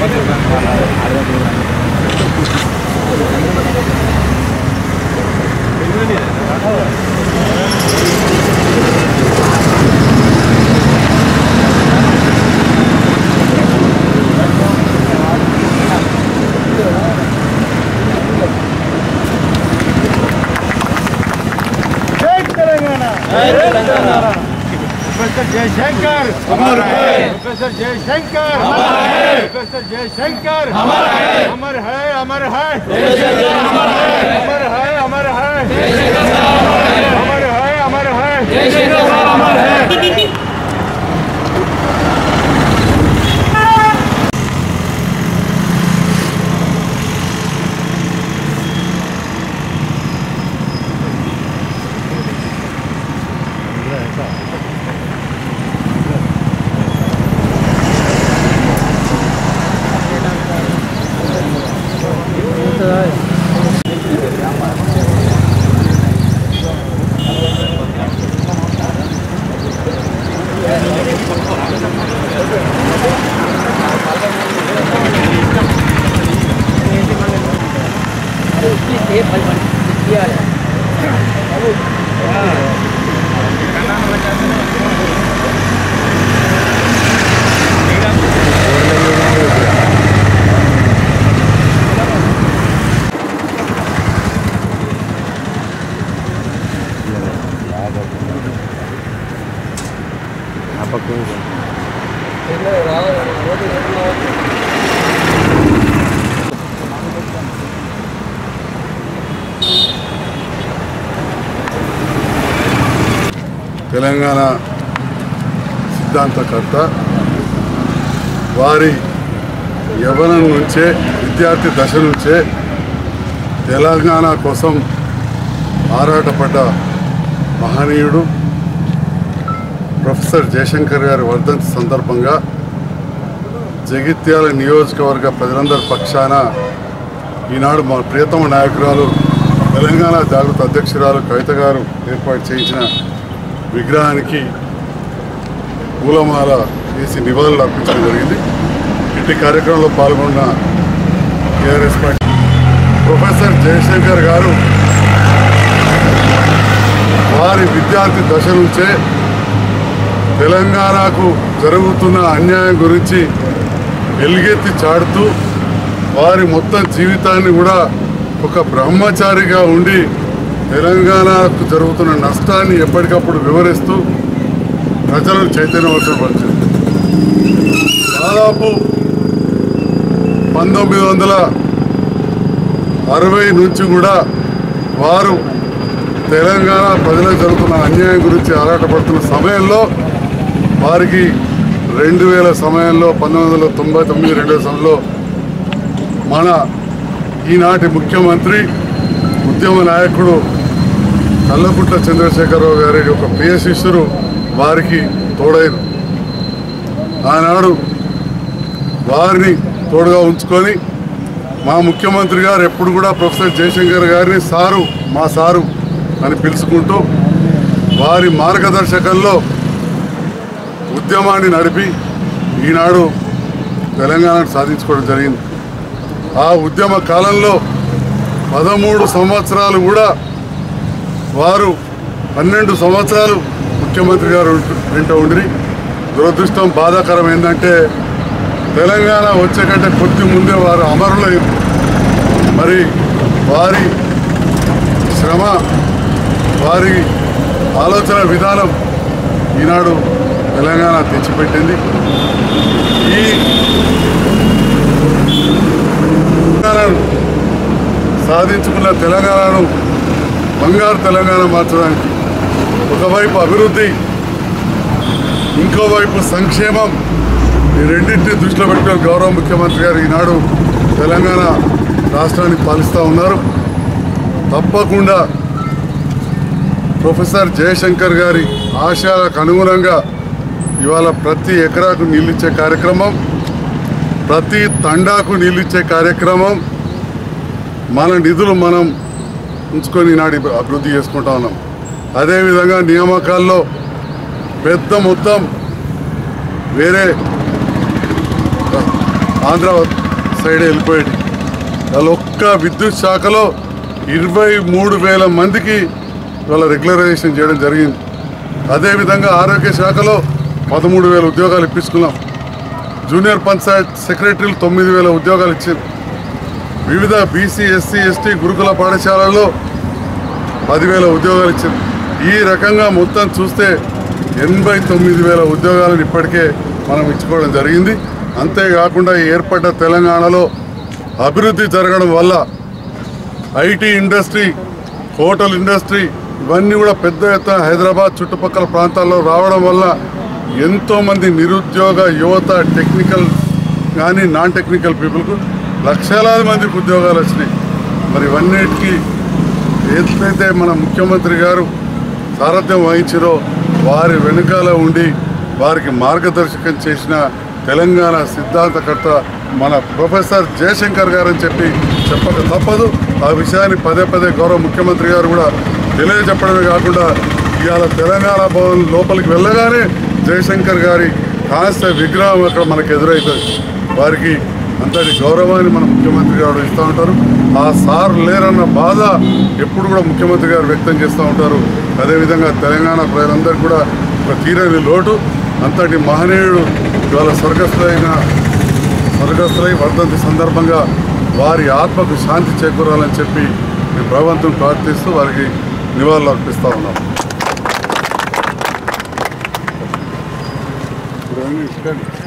జై తెలంగాణ ప్రొఫెసర్ జయశంకర్ అమర్ హై ప్రొఫెసర్ జయశంకర్ అమర్ హై ప్రొఫెసర్ జయశంకర్ అమర్ హై అమర్ హై అమర్ హై అమర్ హై అమర్ హై అమర్ హై అమర్ హై తెలంగాణ సిద్ధాంతకర్త వారి యవనం నుంచే విద్యార్థి దశ నుంచే తెలంగాణ కోసం ఆరాటపడ్డ మహనీయుడు ప్రొఫెసర్ జయశంకర్ గారి వర్ధంతి సందర్భంగా జగిత్యాల నియోజకవర్గ ప్రజలందరి పక్షాన ఈనాడు మా ప్రియతమ నాయకురాలు తెలంగాణ జాగృత అధ్యక్షురాలు కవిత గారు ఏర్పాటు చేయించిన విగ్రహానికి పూలమాల వేసి నివాళులు అర్పించడం జరిగింది ఇట్టి కార్యక్రమంలో పాల్గొన్న టీఆర్ఎస్ పార్టీ ప్రొఫెసర్ జయశంకర్ గారు వారి విద్యార్థి దశ నుంచే తెలంగాణకు జరుగుతున్న అన్యాయం గురించి ఎలుగెత్తి చాడుతూ వారి మొత్తం జీవితాన్ని కూడా ఒక బ్రహ్మచారిగా ఉండి తెలంగాణకు జరుగుతున్న నష్టాన్ని ఎప్పటికప్పుడు వివరిస్తూ ప్రజలను చైతన్యవంతపరిచింది దాదాపు పంతొమ్మిది వందల అరవై నుంచి కూడా వారు తెలంగాణ ప్రజలకు జరుగుతున్న అన్యాయం గురించి ఆరాటపడుతున్న సమయంలో వారికి రెండు వేల సమయంలో పంతొమ్మిది వందల తొంభై తొమ్మిది రెండు వేల సమయంలో మన ఈనాటి ముఖ్యమంత్రి ఉద్యమ నాయకుడు కల్లపుట్ట చంద్రశేఖరరావు గారి యొక్క ప్రియ శిష్యుడు వారికి తోడైరు ఆనాడు వారిని తోడుగా ఉంచుకొని మా ముఖ్యమంత్రి గారు ఎప్పుడు కూడా ప్రొఫెసర్ జయశంకర్ గారిని సారు మా సారు అని పిలుచుకుంటూ వారి మార్గదర్శకంలో ఉద్యమాన్ని నడిపి ఈనాడు తెలంగాణను సాధించుకోవడం జరిగింది ఆ ఉద్యమ కాలంలో పదమూడు సంవత్సరాలు కూడా వారు పన్నెండు సంవత్సరాలు ముఖ్యమంత్రి గారు వెంట ఉండి దురదృష్టం బాధాకరం ఏంటంటే తెలంగాణ వచ్చే కంటే కొద్ది ముందే వారు అమరులయ్యారు మరి వారి శ్రమ వారి ఆలోచన విధానం ఈనాడు తెలంగాణ తెచ్చిపెట్టింది ఈ తెలంగాణను సాధించుకున్న తెలంగాణను బంగారు తెలంగాణ మార్చడానికి ఒకవైపు అభివృద్ధి ఇంకోవైపు సంక్షేమం ఈ రెండింటిని దృష్టిలో పెట్టుకొని గౌరవ ముఖ్యమంత్రి గారు ఈనాడు తెలంగాణ రాష్ట్రాన్ని పాలిస్తూ ఉన్నారు తప్పకుండా ప్రొఫెసర్ జయశంకర్ గారి ఆశయాలకు అనుగుణంగా ఇవాళ ప్రతి ఎకరాకు నీళ్ళిచ్చే కార్యక్రమం ప్రతి తండాకు నీళ్ళిచ్చే కార్యక్రమం మన నిధులు మనం ఉంచుకొని నాడి అభివృద్ధి చేసుకుంటా ఉన్నాం అదేవిధంగా నియామకాల్లో పెద్ద మొత్తం వేరే ఆంధ్ర సైడ్ వెళ్ళిపోయాడు వాళ్ళ ఒక్క విద్యుత్ శాఖలో ఇరవై మూడు వేల మందికి వాళ్ళ రెగ్యులరైజేషన్ చేయడం జరిగింది అదేవిధంగా ఆరోగ్య శాఖలో పదమూడు వేల ఉద్యోగాలు ఇప్పించుకున్నాం జూనియర్ పంచాయత్ సెక్రటరీలు తొమ్మిది వేల ఉద్యోగాలు ఇచ్చారు వివిధ బీసీ ఎస్సీ ఎస్టీ గురుకుల పాఠశాలల్లో పదివేల ఉద్యోగాలు ఇచ్చారు ఈ రకంగా మొత్తం చూస్తే ఎనభై తొమ్మిది వేల ఉద్యోగాలను ఇప్పటికే మనం ఇచ్చుకోవడం జరిగింది అంతేకాకుండా ఈ ఏర్పడ్డ తెలంగాణలో అభివృద్ధి జరగడం వల్ల ఐటీ ఇండస్ట్రీ హోటల్ ఇండస్ట్రీ ఇవన్నీ కూడా పెద్ద ఎత్తున హైదరాబాద్ చుట్టుపక్కల ప్రాంతాల్లో రావడం వల్ల ఎంతోమంది నిరుద్యోగ యువత టెక్నికల్ కానీ నాన్ టెక్నికల్ పీపుల్కు లక్షలాది మందికి ఉద్యోగాలు వచ్చినాయి మరి ఇవన్నిటికీ ఏదైతే మన ముఖ్యమంత్రి గారు సారథ్యం వహించారో వారి వెనుకాల ఉండి వారికి మార్గదర్శకం చేసిన తెలంగాణ సిద్ధాంతకర్త మన ప్రొఫెసర్ జయశంకర్ గారు అని చెప్పి చెప్పక తప్పదు ఆ విషయాన్ని పదే పదే గౌరవ ముఖ్యమంత్రి గారు కూడా తెలియజెప్పడమే కాకుండా ఇవాళ తెలంగాణ భవన్ లోపలికి వెళ్ళగానే జయశంకర్ గారి కాస్త విగ్రహం అక్కడ మనకు ఎదురవుతుంది వారికి అంతటి గౌరవాన్ని మన ముఖ్యమంత్రి గారు ఇస్తూ ఉంటారు ఆ సార్ లేరన్న బాధ ఎప్పుడు కూడా ముఖ్యమంత్రి గారు వ్యక్తం చేస్తూ ఉంటారు అదేవిధంగా తెలంగాణ ప్రజలందరికీ కూడా ఒక తీరని లోటు అంతటి మహనీయుడు ఇవాళ స్వర్గస్థులైన స్వర్గస్థులై వర్ధంతి సందర్భంగా వారి ఆత్మకు శాంతి చేకూరాలని చెప్పి మేము భగవంతుని ప్రార్థిస్తూ వారికి నివాళులు అర్పిస్తూ ఉన్నాం ఇప్పుడు అన్నీ ఇక్కడే.